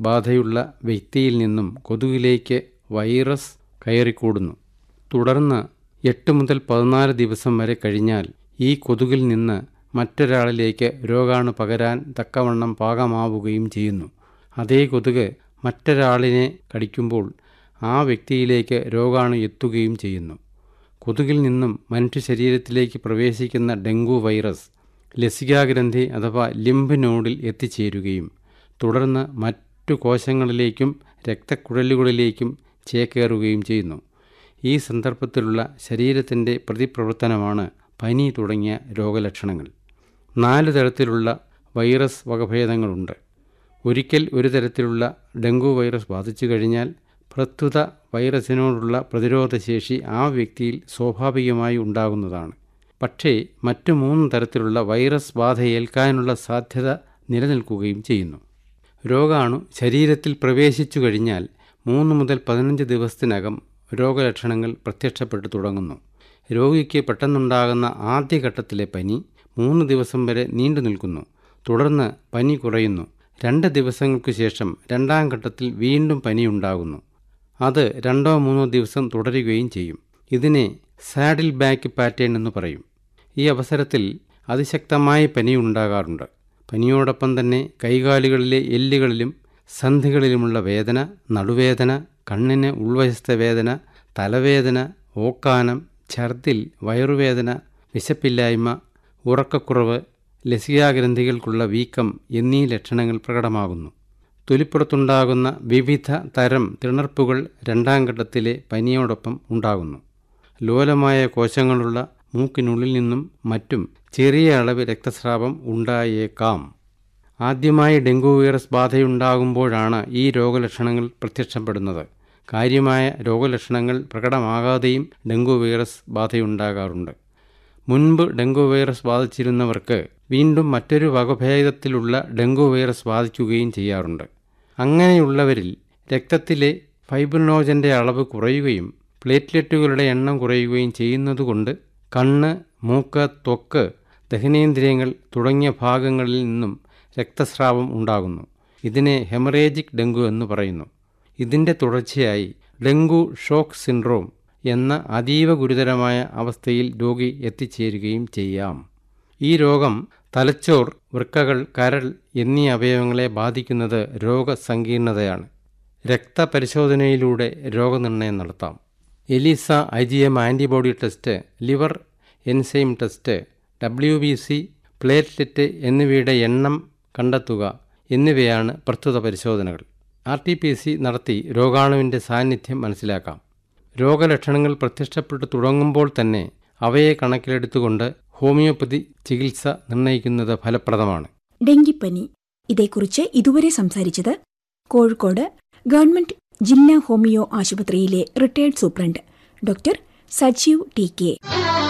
ബാധയുള്ള വ്യക്തിയിൽ നിന്നും കൊതുകിലേക്ക് വൈറസ് കയറിക്കൂടുന്നു തുടർന്ന് എട്ട് മുതൽ പതിനാല് ദിവസം വരെ കഴിഞ്ഞാൽ ഈ കൊതുകിൽ നിന്ന് മറ്റൊരാളിലേക്ക് രോഗാണു പകരാൻ തക്കവണ്ണം പാകമാവുകയും ചെയ്യുന്നു അതേ കൊതുക് മറ്റൊരാളിനെ കടിക്കുമ്പോൾ ആ വ്യക്തിയിലേക്ക് രോഗാണു എത്തുകയും ചെയ്യുന്നു കൊതുകിൽ നിന്നും മനുഷ്യ ശരീരത്തിലേക്ക് പ്രവേശിക്കുന്ന ഡെങ്കു വൈറസ് ലസികാഗ്രന്ഥി അഥവാ ലിംബ് നോഡിൽ എത്തിച്ചേരുകയും തുടർന്ന് മറ്റു കോശങ്ങളിലേക്കും രക്തക്കുഴലുകളിലേക്കും ചേക്കേറുകയും ചെയ്യുന്നു ഈ സന്ദർഭത്തിലുള്ള ശരീരത്തിൻ്റെ പ്രതിപ്രവർത്തനമാണ് പനി തുടങ്ങിയ രോഗലക്ഷണങ്ങൾ നാല് തരത്തിലുള്ള വൈറസ് വകഭേദങ്ങളുണ്ട് ഒരിക്കൽ ഒരു തരത്തിലുള്ള ഡെങ്കു വൈറസ് ബാധിച്ചു കഴിഞ്ഞാൽ പ്രസ്തുത വൈറസിനോടുള്ള പ്രതിരോധശേഷി ആ വ്യക്തിയിൽ സ്വാഭാവികമായി ഉണ്ടാകുന്നതാണ് പക്ഷേ മറ്റു മൂന്ന് തരത്തിലുള്ള വൈറസ് ബാധ ഏൽക്കാനുള്ള സാധ്യത നിലനിൽക്കുകയും ചെയ്യുന്നു രോഗാണു ശരീരത്തിൽ പ്രവേശിച്ചു കഴിഞ്ഞാൽ മൂന്ന് മുതൽ പതിനഞ്ച് ദിവസത്തിനകം രോഗലക്ഷണങ്ങൾ പ്രത്യക്ഷപ്പെട്ടു തുടങ്ങുന്നു രോഗിക്ക് പെട്ടെന്നുണ്ടാകുന്ന ആദ്യഘട്ടത്തിലെ പനി മൂന്ന് ദിവസം വരെ നീണ്ടു നിൽക്കുന്നു തുടർന്ന് പനി കുറയുന്നു രണ്ട് ദിവസങ്ങൾക്ക് ശേഷം രണ്ടാം ഘട്ടത്തിൽ വീണ്ടും പനി ഉണ്ടാകുന്നു അത് രണ്ടോ മൂന്നോ ദിവസം തുടരുകയും ചെയ്യും ഇതിനെ സാഡിൽ ബാക്ക് പാറ്റേൺ എന്ന് പറയും ഈ അവസരത്തിൽ അതിശക്തമായ പനി ഉണ്ടാകാറുണ്ട് പനിയോടൊപ്പം തന്നെ കൈകാലുകളിലെ എല്ലുകളിലും സന്ധികളിലുമുള്ള വേദന നടുവേദന കണ്ണിന് ഉൾവശത്തെ വേദന തലവേദന ഓക്കാനം ഛർദിൽ വയറുവേദന വിശപ്പില്ലായ്മ ഉറക്കക്കുറവ് ലസികാഗ്രന്ഥികൾക്കുള്ള വീക്കം എന്നീ ലക്ഷണങ്ങൾ പ്രകടമാകുന്നു തൊലിപ്പുറത്തുണ്ടാകുന്ന വിവിധ തരം തിണർപ്പുകൾ രണ്ടാം ഘട്ടത്തിലെ പനിയോടൊപ്പം ഉണ്ടാകുന്നു ലോലമായ കോശങ്ങളുള്ള മൂക്കിനുള്ളിൽ നിന്നും മറ്റും ചെറിയ അളവ് രക്തസ്രാവം ഉണ്ടായേക്കാം ആദ്യമായി ഡെങ്കു വൈറസ് ബാധയുണ്ടാകുമ്പോഴാണ് ഈ രോഗലക്ഷണങ്ങൾ പ്രത്യക്ഷപ്പെടുന്നത് കാര്യമായ രോഗലക്ഷണങ്ങൾ പ്രകടമാകാതെയും ഡെങ്കു വൈറസ് ബാധയുണ്ടാകാറുണ്ട് മുൻപ് ഡെങ്കു വൈറസ് ബാധിച്ചിരുന്നവർക്ക് വീണ്ടും മറ്റൊരു വകഭേദത്തിലുള്ള ഡെങ്കു വൈറസ് ബാധിക്കുകയും ചെയ്യാറുണ്ട് അങ്ങനെയുള്ളവരിൽ രക്തത്തിലെ ഫൈബ്രിനോജൻ്റെ അളവ് കുറയുകയും പ്ലേറ്റ്ലെറ്റുകളുടെ എണ്ണം കുറയുകയും ചെയ്യുന്നതുകൊണ്ട് കണ്ണ് മൂക്ക് ത്വക്ക് ദഹനേന്ദ്രിയങ്ങൾ തുടങ്ങിയ ഭാഗങ്ങളിൽ നിന്നും രക്തസ്രാവം ഉണ്ടാകുന്നു ഇതിനെ ഹെമറേജിക് ഡെങ്കു എന്ന് പറയുന്നു ഇതിൻ്റെ തുടർച്ചയായി ഡെങ്കു ഷോക്ക് സിൻഡ്രോം എന്ന അതീവ ഗുരുതരമായ അവസ്ഥയിൽ രോഗി എത്തിച്ചേരുകയും ചെയ്യാം ഈ രോഗം തലച്ചോർ വൃക്കകൾ കരൾ എന്നീ അവയവങ്ങളെ ബാധിക്കുന്നത് രോഗസങ്കീർണതയാണ് രക്തപരിശോധനയിലൂടെ രോഗനിർണയം നടത്താം ELISA I G M antibody test liver enzyme test W B C platelet എന്നിവയുടെ എണ്ണം കണ്ടെത്തുക എന്നിവയാണ് പ്രസ്തുത പരിശോധനകൾ ആർ ടി പി സി നടത്തി രോഗാണുവിൻ്റെ സാന്നിധ്യം മനസ്സിലാക്കാം രോഗലക്ഷണങ്ങൾ പ്രത്യക്ഷപ്പെട്ടു തുടങ്ങുമ്പോൾ തന്നെ അവയെ കണക്കിലെടുത്തുകൊണ്ട് ഹോമിയോപ്പതി ചികിത്സ നിർണ്ണയിക്കുന്നത് ഫലപ്രദമാണ് ഡെങ്കിപ്പനി ഇതേക്കുറിച്ച് ഇതുവരെ സംസാരിച്ചത് കോഴിക്കോട് ഗവൺമെന്റ് ജില്ലാ ഹോമിയോ ആശുപത്രിയിലെ retired superintendent doctor Sajeev T K